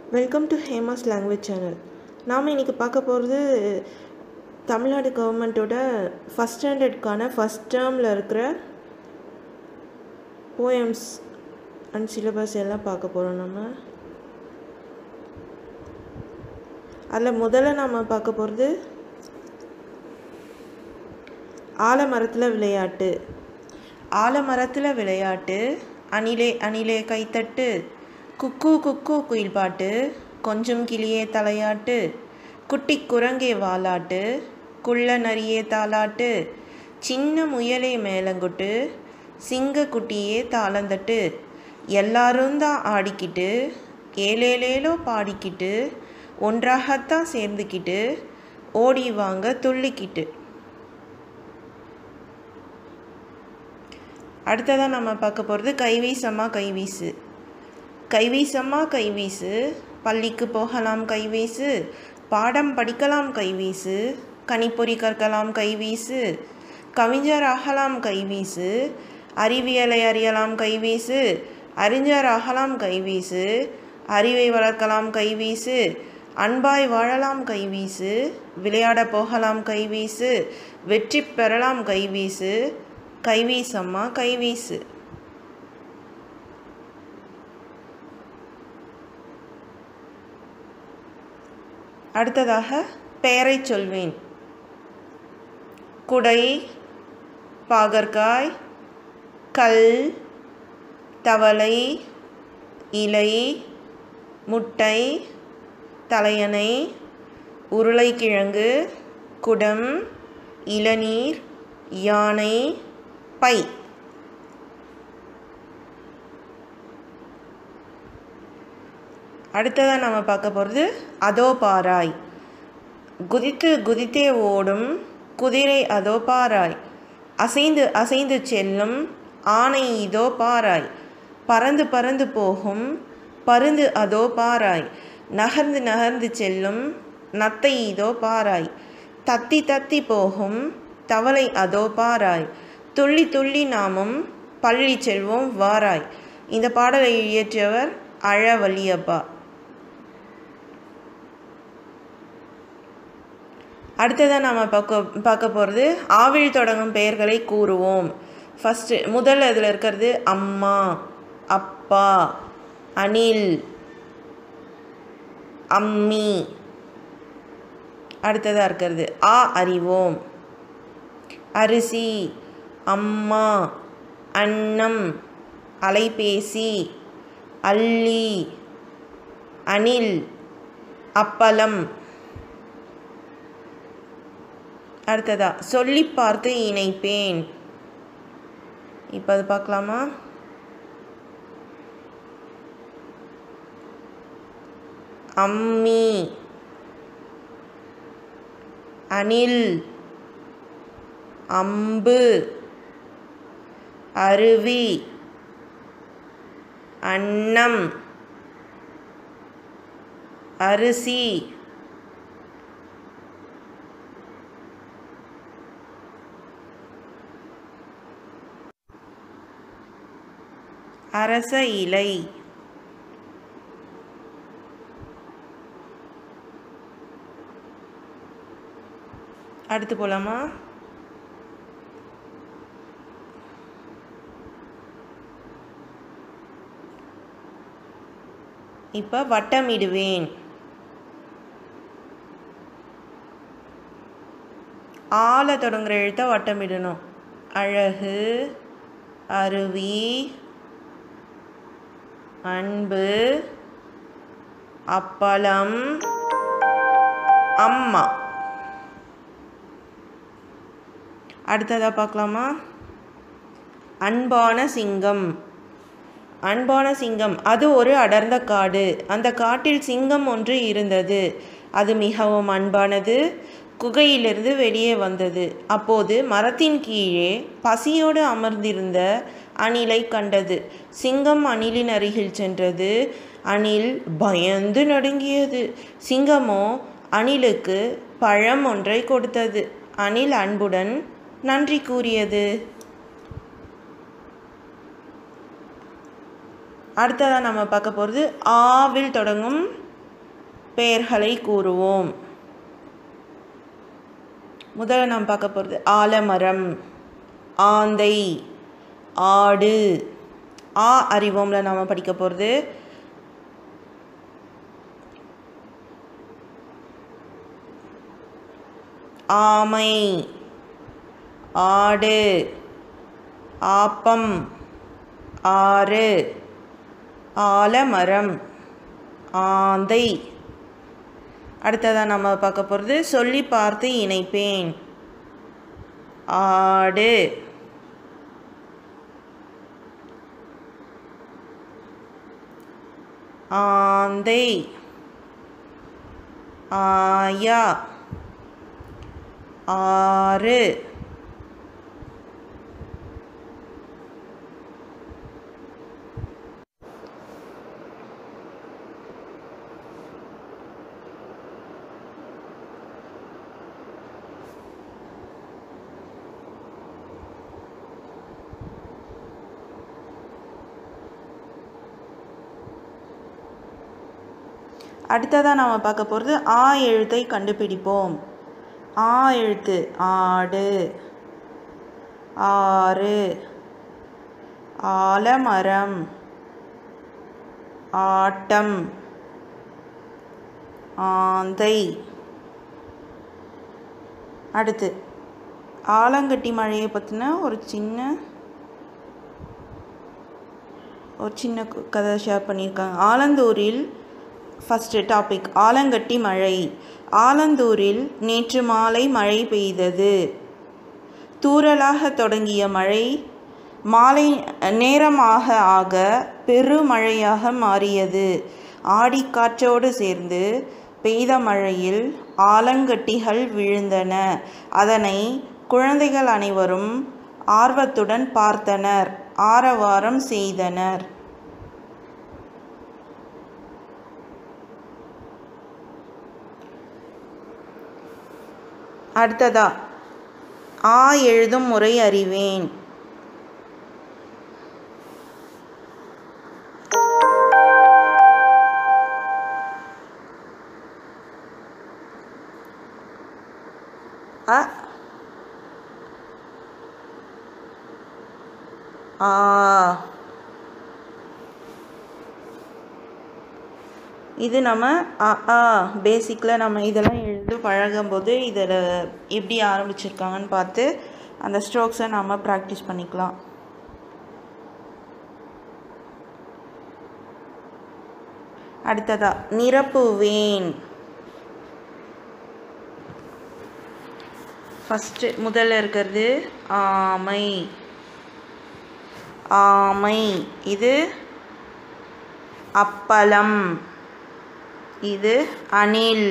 welcome to Hema's language channel நாம் இன்றைக்கி பார்க்க போகிறது தமிழ்நாடு கவர்மெண்ட்டோட ஃபஸ்ட் ஸ்டாண்டர்டுக்கான ஃபஸ்ட் டேர்மில் இருக்கிற போயம்ஸ் அண்ட் சிலபஸ் எல்லாம் பார்க்க போகிறோம் நம்ம அதில் முதல்ல நாம் பார்க்க போகிறது ஆலமரத்தில் விளையாட்டு ஆலமரத்தில் விளையாட்டு அணிலே அணிலே கைத்தட்டு குக்கு குக்கு குயில் பாட்டு கொஞ்சம் கிளியே தலையாட்டு குட்டி குரங்கே வாலாட்டு குள்ள நரியே தாலாட்டு சின்ன முயலே மேலங்குட்டு சிங்க குட்டியே தாளந்தட்டு எல்லாரும் தான் ஆடிக்கிட்டு ஏலேலேலோ பாடிக்கிட்டு ஒன்றாகத்தான் சேர்ந்துக்கிட்டு ஓடி வாங்க துள்ளிக்கிட்டு அடுத்ததாக நம்ம பார்க்க போகிறது கைவீசம்மா கைவீசு கைவீசம்மா கைவீசு பள்ளிக்கு போகலாம் கைவீசு பாடம் படிக்கலாம் கைவீசு கணிப்பொறி கற்கலாம் கைவீசு கவிஞர் ஆகலாம் கைவீசு அறிவியலை அறியலாம் கைவீசு அறிஞர் ஆகலாம் கைவீசு அறிவை வளர்க்கலாம் கைவீசு அன்பாய் வாழலாம் கைவீசு விளையாட போகலாம் கைவீசு வெற்றி பெறலாம் கைவீசு கைவீசம்மா கைவீசு அடுத்ததாக பெயரை சொல்வேன் குடை பாகற்காய் கல் தவளை இலை முட்டை தலையணை உருளைக்கிழங்கு குடம் இளநீர் யானை பை அடுத்ததாக நம்ம பார்க்க போகிறது அதோ பாராய் குதித்து குதித்தே ஓடும் குதிரை அதோ பாராய் அசைந்து அசைந்து செல்லும் ஆனை இதோ பாராய் பறந்து பறந்து போகும் பருந்து அதோ பாராய் நகர்ந்து நகர்ந்து செல்லும் நத்தை இதோ பாராய் தத்தி தத்தி போகும் தவளை அதோ பாராய் துள்ளி துள்ளி நாமும் பள்ளி செல்வோம் வாராய் இந்த பாடலை இயற்றியவர் அழவல்லியப்பா அடுத்ததாக நாம் பார்க்க பார்க்க போகிறது ஆவில் தொடங்கும் பெயர்களை கூறுவோம் ஃபஸ்ட்டு முதல் இதில் இருக்கிறது அம்மா அப்பா அணில் அம்மி அடுத்ததாக இருக்கிறது ஆ அறிவோம் அரிசி அம்மா அன்னம் அலைபேசி அள்ளி அணில் அப்பளம் அடுத்ததா சொல்லி பார்த்து இணைப்பேன் இப்போ அது பார்க்கலாமா அம்மி அணில் அம்பு அருவி அன்னம் அரிசி அரச இலை அடுத்து போலாமா இப்போ வட்டமிடுவேன் ஆல தொடங்குற எழுத்தை வட்டமிடணும் அழகு அருவி அன்பு அப்பளம் அம்மா அடுத்ததாக பார்க்கலாமா அன்பான சிங்கம் அன்பான சிங்கம் அது ஒரு அடர்ந்த காடு அந்த காட்டில் சிங்கம் ஒன்று இருந்தது அது மிகவும் அன்பானது குகையிலிருந்து வெளியே வந்தது அப்போது மரத்தின் கீழே பசியோடு அமர்ந்திருந்த அணிலை கண்டது சிங்கம் அணிலின் அருகில் சென்றது அணில் பயந்து நடுங்கியது சிங்கமோ அணிலுக்கு பழம் ஒன்றை கொடுத்தது அணில் அன்புடன் நன்றி கூறியது அடுத்ததாக நம்ம பார்க்க போகிறது ஆவில் தொடங்கும் பெயர்களை கூறுவோம் முதல்ல நாம் பார்க்க போகிறது ஆலமரம் ஆந்தை ஆடு ஆ அறிவோம்ல நாம் படிக்க போகிறது ஆமை ஆடு ஆப்பம் ஆறு ஆலமரம் ஆந்தை அடுத்ததாக நம்ம பார்க்க போகிறது சொல்லி பார்த்து இணைப்பேன் ஆடு ஆந்தை ஆயா ஆறு அடுத்ததாக நாம் பார்க்க போகிறது ஆ எழுத்தை கண்டுபிடிப்போம் ஆ எழுத்து ஆடு ஆறு ஆலமரம் ஆட்டம் ஆந்தை அடுத்து ஆலங்கட்டி மழையை பற்றின ஒரு சின்ன ஒரு சின்ன கு- கதை ஷேர் பண்ணியிருக்காங்க ஆலந்தூரில் ஃபஸ்ட்டு டாபிக் ஆலங்கட்டி மழை ஆலந்தூரில் நேற்று மாலை மழை பெய்தது தூறலாக தொடங்கிய மழை மாலை நேரமாக ஆக பெருமழையாக மாறியது ஆடிக்காற்றோடு சேர்ந்து பெய்த மழையில் ஆலங்கட்டிகள் விழுந்தன அதனை குழந்தைகள் அனைவரும் ஆர்வத்துடன் பார்த்தனர் ஆரவாரம் செய்தனர் அடுத்ததா ஆ எழுதும் முறை அறிவேன் அ ஆ இது நம்ம அ ஆ பேசிக்கில் நம்ம இதெல்லாம் எழுந்து பழகும்போது இதில் எப்படி ஆரம்பிச்சிருக்காங்கன்னு பார்த்து அந்த ஸ்ட்ரோக்ஸை நம்ம ப்ராக்டிஸ் பண்ணிக்கலாம் அடுத்ததா நிரப்புவேன் ஃபஸ்ட்டு முதல்ல இருக்கிறது ஆமை ஆமை இது அப்பளம் இது அணில்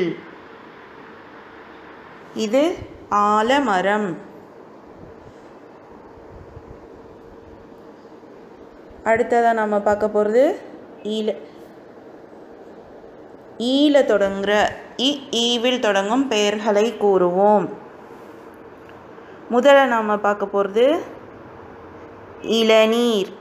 இது ஆலமரம் அடுத்ததாக நம்ம பார்க்க போகிறது ஈல ஈல தொடங்குற இ ஈவில் தொடங்கும் பெயர்களை கூறுவோம் முதல்ல நாம் பார்க்க போகிறது இளநீர்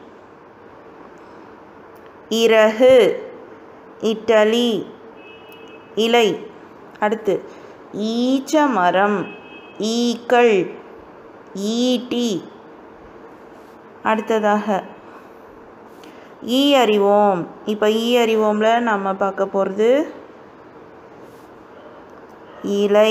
இறகு இட்டலி இலை அடுத்து ஈச்ச மரம் ஈக்கள் ஈட்டி அடுத்ததாக ஈ அறிவோம் இப்போ ஈ அறிவோம்ல நம்ம பார்க்க போகிறது இலை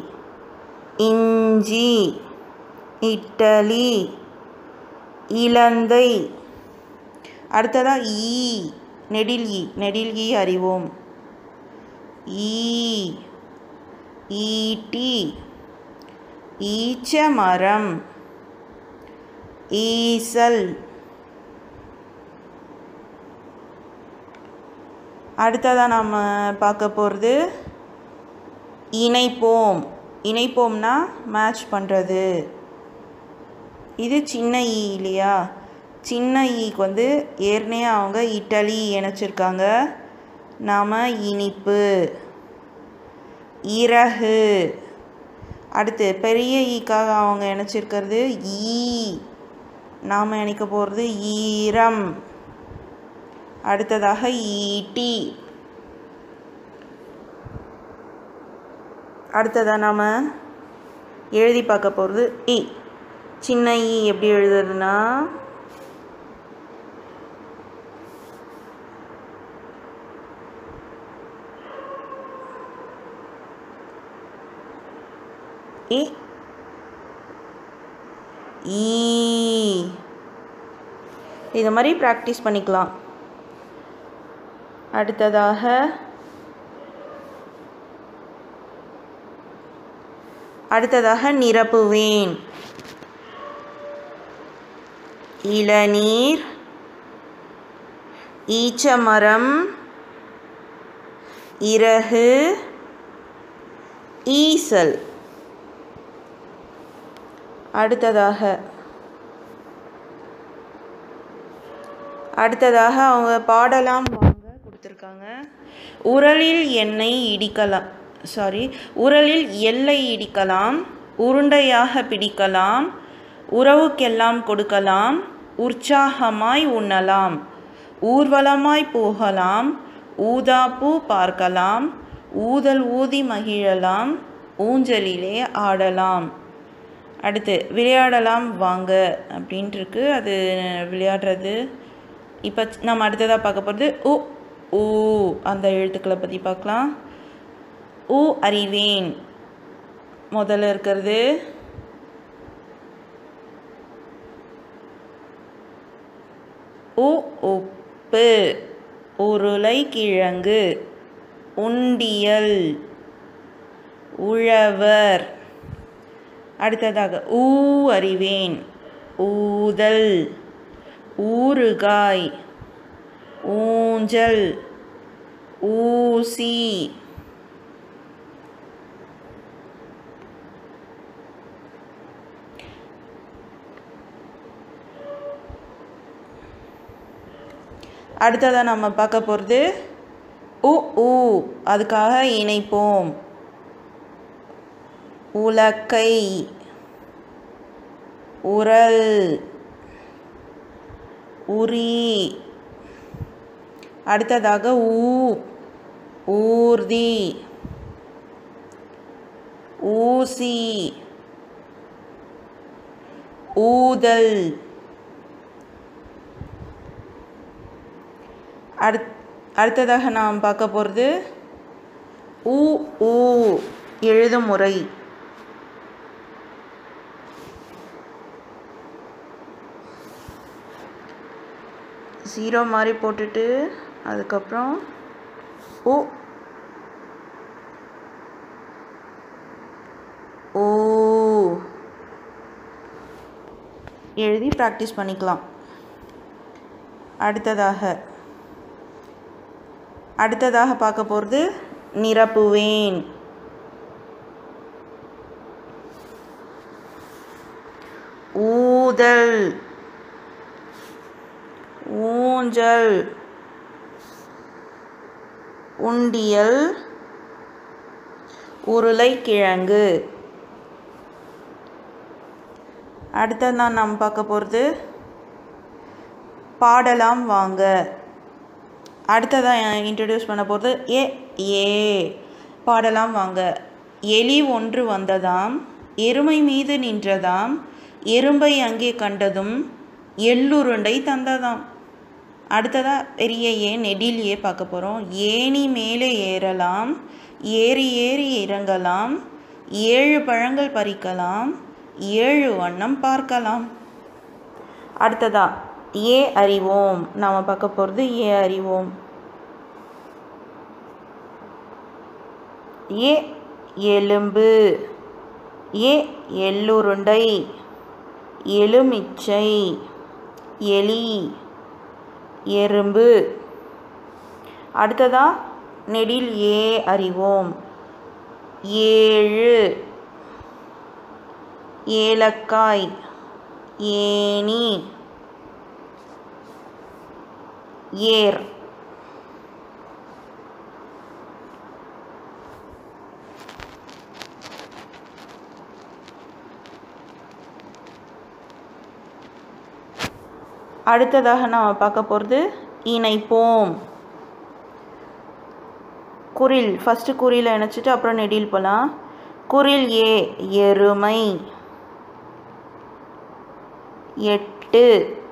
இஞ்சி இட்டலி இலந்தை அடுத்ததா ஈ நெடில் ஈ நெடில் ஈ அறிவோம் ஈ ஈட்டி ஈச்ச மரம் ஈசல் அடுத்ததாக நம்ம பார்க்க போகிறது இணைப்போம் இணைப்போம்னா மேட்ச் பண்ணுறது இது சின்ன ஈ இல்லையா சின்ன ஈக்கு வந்து ஏற்கனவே அவங்க இட்டலி இணைச்சிருக்காங்க நாம் இனிப்பு இறகு அடுத்து பெரிய ஈக்காக அவங்க இணைச்சிருக்கிறது ஈ நாம் இணைக்க போகிறது ஈரம் அடுத்ததாக ஈட்டி அடுத்ததாக நாம் எழுதி பார்க்க போகிறது இ சின்ன இ எப்படி எழுதுறதுன்னா இ ஈ இது மாதிரி ப்ராக்டிஸ் பண்ணிக்கலாம் அடுத்ததாக அடுத்ததாக நிரப்புவேன் இளநீர் ஈச்சமரம் இறகு ஈசல் அடுத்ததாக அடுத்ததாக அவங்க பாடலாம் வாங்க கொடுத்துருக்காங்க உரலில் எண்ணெய் இடிக்கலாம் சாரி உரலில் எல்லை இடிக்கலாம் உருண்டையாக பிடிக்கலாம் உறவுக்கெல்லாம் கொடுக்கலாம் உற்சாகமாய் உண்ணலாம் ஊர்வலமாய் போகலாம் ஊதாப்பூ பார்க்கலாம் ஊதல் ஊதி மகிழலாம் ஊஞ்சலிலே ஆடலாம் அடுத்து விளையாடலாம் வாங்க அப்படின்ட்டு இருக்கு அது விளையாடுறது இப்போ நம்ம அடுத்ததாக பார்க்க போகிறது உ ஊ அந்த எழுத்துக்களை பற்றி பார்க்கலாம் உ அறிவேன் முதல்ல இருக்கிறது உ உப்பு உருளைக்கிழங்கு உண்டியல் உழவர் அடுத்ததாக ஊ அறிவேன் ஊதல் ஊறுகாய் ஊஞ்சல் ஊசி அடுத்ததாக நம்ம பார்க்க போகிறது உ ஊ அதுக்காக இணைப்போம் உலக்கை உரல் உரி அடுத்ததாக ஊ ஊர்தி ஊசி ஊதல் அடுத் அடுத்ததாக நாம் பார்க்க போகிறது ஊ ஊ எழுதும் முறை ஜீரோ மாதிரி போட்டுட்டு அதுக்கப்புறம் ஓ ஓ எழுதி ப்ராக்டிஸ் பண்ணிக்கலாம் அடுத்ததாக அடுத்ததாக பார்க்க போகிறது நிரப்புவேன் ஊதல் ஊஞ்சல் உண்டியல் உருளைக்கிழங்கு அடுத்ததான் நாம் பார்க்க போகிறது பாடலாம் வாங்க அடுத்ததாக இன்ட்ரடியூஸ் பண்ண போகிறது ஏ ஏ பாடலாம் வாங்க எலி ஒன்று வந்ததாம் எருமை மீது நின்றதாம் எறும்பை அங்கே கண்டதும் எள்ளுருண்டை தந்ததாம் அடுத்ததாக பெரிய ஏ நெடில் ஏ பார்க்க போகிறோம் ஏணி மேலே ஏறலாம் ஏறி ஏறி இறங்கலாம் ஏழு பழங்கள் பறிக்கலாம் ஏழு வண்ணம் பார்க்கலாம் அடுத்ததா ஏ அறிவோம் நாம் பார்க்க போகிறது ஏ அறிவோம் ஏ எலும்பு ஏ எள்ளுருண்டை எலுமிச்சை எலி எறும்பு அடுத்ததா நெடில் ஏ அறிவோம் ஏழு ஏலக்காய் ஏணி ஏர் அடுத்ததாக நாம் பார்க்க போகிறது இணைப்போம் குறில் ஃபஸ்ட்டு குறியில் இணைச்சிட்டு அப்புறம் நெடில் போகலாம் குரில் ஏ எருமை எட்டு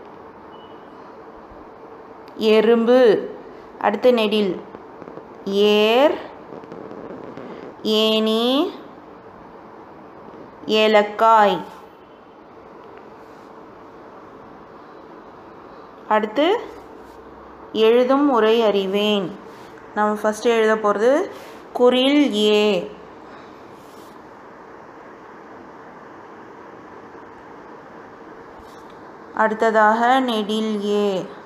எறும்பு அடுத்து நெடில் ஏர் ஏனி ஏலக்காய் அடுத்து எழுதும் முறை அறிவேன் நம்ம ஃபஸ்ட்டு எழுத போகிறது குரில் ஏ அடுத்ததாக நெடில் ஏ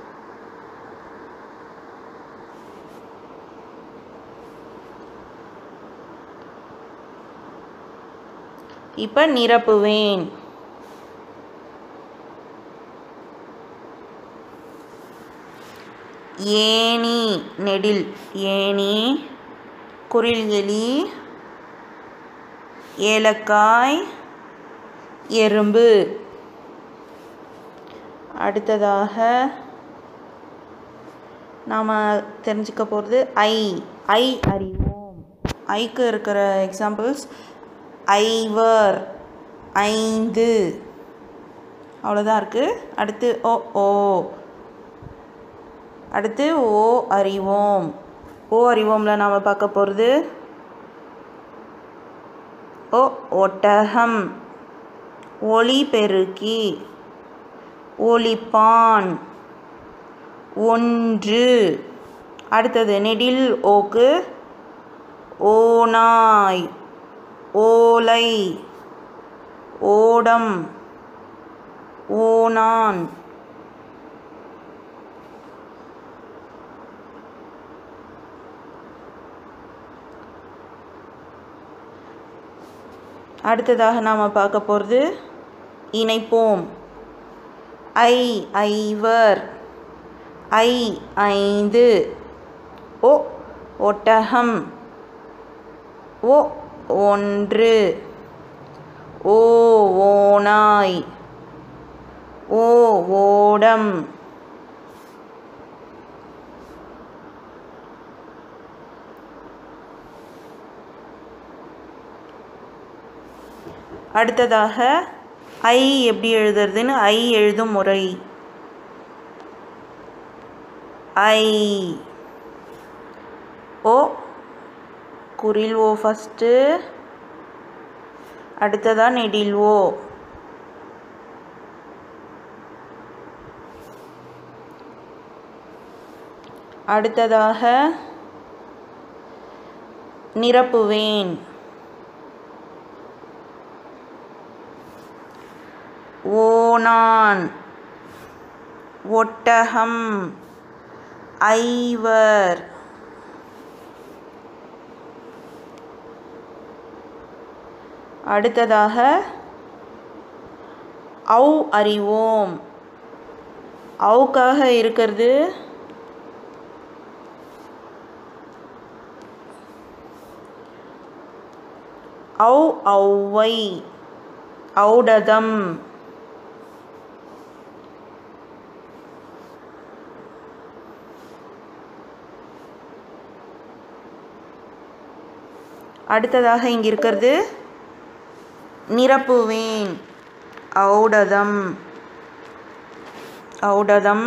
இப்போ நிரப்புவேன் ஏனி நெடில் ஏனி குரில் எலி ஏலக்காய் எறும்பு அடுத்ததாக நாம் தெரிஞ்சுக்க போகிறது ஐ ஐ அறிவோம் ஐக்கு இருக்கிற எக்ஸாம்பிள்ஸ் ஐவர் ஐந்து அவ்வளோதான் இருக்குது அடுத்து ஓ ஓ அடுத்து ஓ அறிவோம் ஓ அறிவோம்ல நாம் பார்க்க போகிறது ஓ ஒட்டகம் ஒளி பெருக்கி ஒளிப்பான் ஒன்று அடுத்தது நெடில் ஓக்கு ஓநாய் ஓலை ஓடம் ஓனான் அடுத்ததாக நாம் பார்க்க போகிறது இணைப்போம் ஐ ஐவர் ஐ ஐந்து ஓ ஒட்டகம் ஓ ஒன்று ஓ ஓநாய் ஓ ஓடம் அடுத்ததாக ஐ எப்படி எழுதுறதுன்னு ஐ எழுதும் முறை ஐ ஓ குரில் ஓ ஃபஸ்ட்டு அடுத்ததாக நெடில் ஓ அடுத்ததாக நிரப்புவேன் ஓனான் ஒட்டகம் ஐவர் அடுத்ததாக ஔ அறிவோம் ஔக்காக இருக்கிறது ஔ ஔவை ஔடதம் அடுத்ததாக இங்கே இருக்கிறது நிரப்புவேன் ஔடதம் ஔடதம்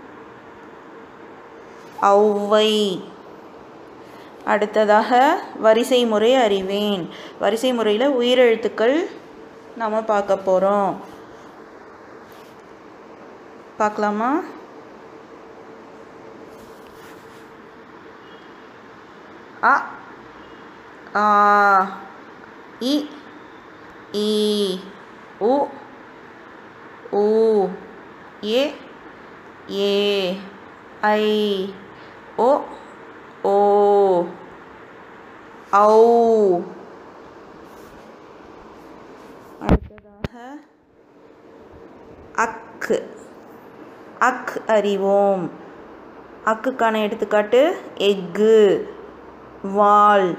ஔவை அடுத்ததாக வரிசை முறை அறிவேன் வரிசை முறையில் உயிரெழுத்துக்கள் நாம் பார்க்க போகிறோம் பார்க்கலாமா அ ஆ இ ஈ உ ஊ ஏ ஏ ஐ ஓ ஓ ஔ அடுத்ததாக அக்கு அக் அறிவோம் அக்குக்கான எடுத்துக்காட்டு எக்கு வால்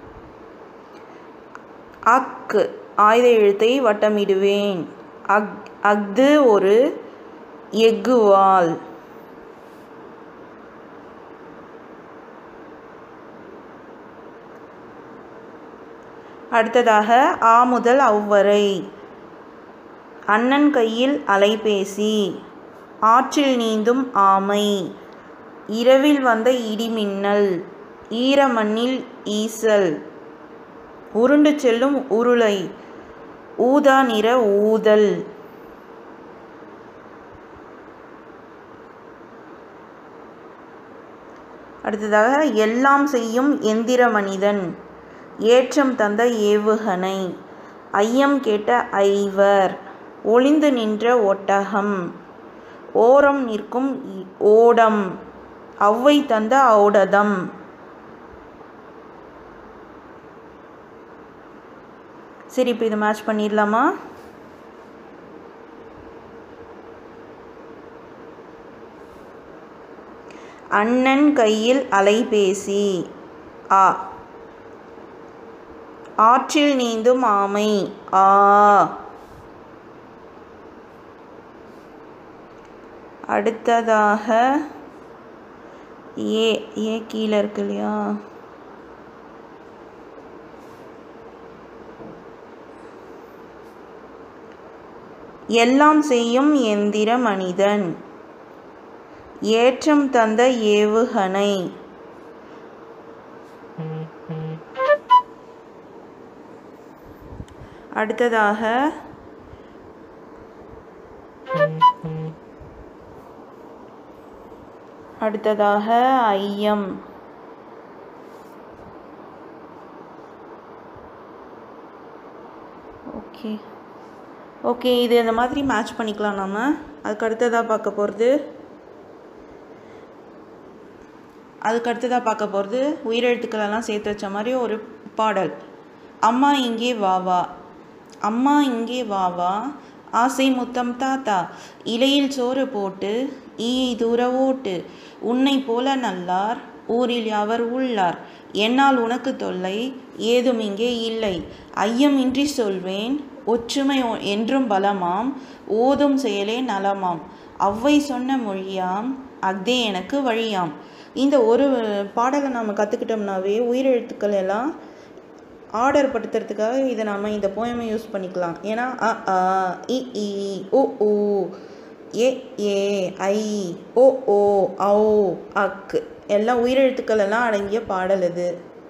அக்கு ஆயுத எழுத்தை வட்டமிடுவேன் அக் அஃது ஒரு எஃகு வால் அடுத்ததாக ஆ முதல் அவ்வரை அண்ணன் கையில் அலைபேசி ஆற்றில் நீந்தும் ஆமை இரவில் வந்த இடிமின்னல் ஈரமண்ணில் ஈசல் உருண்டு செல்லும் உருளை ஊதா நிற ஊதல் அடுத்ததாக எல்லாம் செய்யும் எந்திர மனிதன் ஏற்றம் தந்த ஏவுகணை ஐயம் கேட்ட ஐவர் ஒளிந்து நின்ற ஒட்டகம் ஓரம் நிற்கும் ஓடம் ஔவை தந்த ஔடதம் சரி இப்போ இதை மேட்ச் பண்ணிடலாமா அண்ணன் கையில் அலைபேசி ஆ ஆற்றில் நீந்தும் ஆமை ஆ அடுத்ததாக ஏ ஏ கீழே இருக்கு இல்லையா எல்லாம் செய்யும் எந்திர மனிதன் ஏற்றம் தந்த ஏவுகணை அடுத்ததாக அடுத்ததாக ஐயம் ஓகே ஓகே இது இந்த மாதிரி மேட்ச் பண்ணிக்கலாம் நாம் அதுக்கு அடுத்ததாக பார்க்க போகிறது அதுக்கு அடுத்ததாக பார்க்க போகிறது உயிரெழுத்துக்களெல்லாம் சேர்த்து வச்ச மாதிரி ஒரு பாடல் அம்மா இங்கே வா வா அம்மா இங்கே வா வா ஆசை முத்தம் தாத்தா இலையில் சோறு போட்டு ஈயை தூர ஓட்டு உன்னை போல நல்லார் ஊரில் யாவர் உள்ளார் என்னால் உனக்கு தொல்லை ஏதும் இங்கே இல்லை ஐயமின்றி சொல்வேன் ஒற்றுமை ஒ- என்றும் பலமாம் ஓதும் செயலே நலமாம் அவ்வை சொன்ன மொழியாம் அஃதே எனக்கு வழியாம் இந்த ஒரு பாடலை நாம் கற்றுக்கிட்டோம்னாவே உயிரெழுத்துக்கள் எல்லாம் ஆர்டர் படுத்துறதுக்காக இதை நாம் இந்த போயமை யூஸ் பண்ணிக்கலாம் ஏன்னா அ ஆ இ ஈ உ ஊ ஏ ஏ ஐ ஓ ஓ ஔ அக் எல்லாம் உயிரெழுத்துக்கள் எல்லாம் அடங்கிய பாடல் இது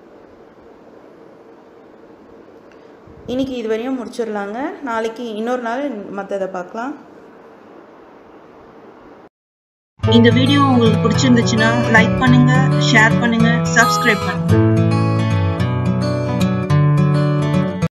இன்னைக்கு இது வரையும் முடிச்சிடலாங்க நாளைக்கு இன்னொரு நாள் மற்றதை பார்க்கலாம் இந்த வீடியோ உங்களுக்கு பிடிச்சிருந்துச்சுன்னா லைக் பண்ணுங்க ஷேர் பண்ணுங்க சப்ஸ்கிரைப் பண்ணுங்க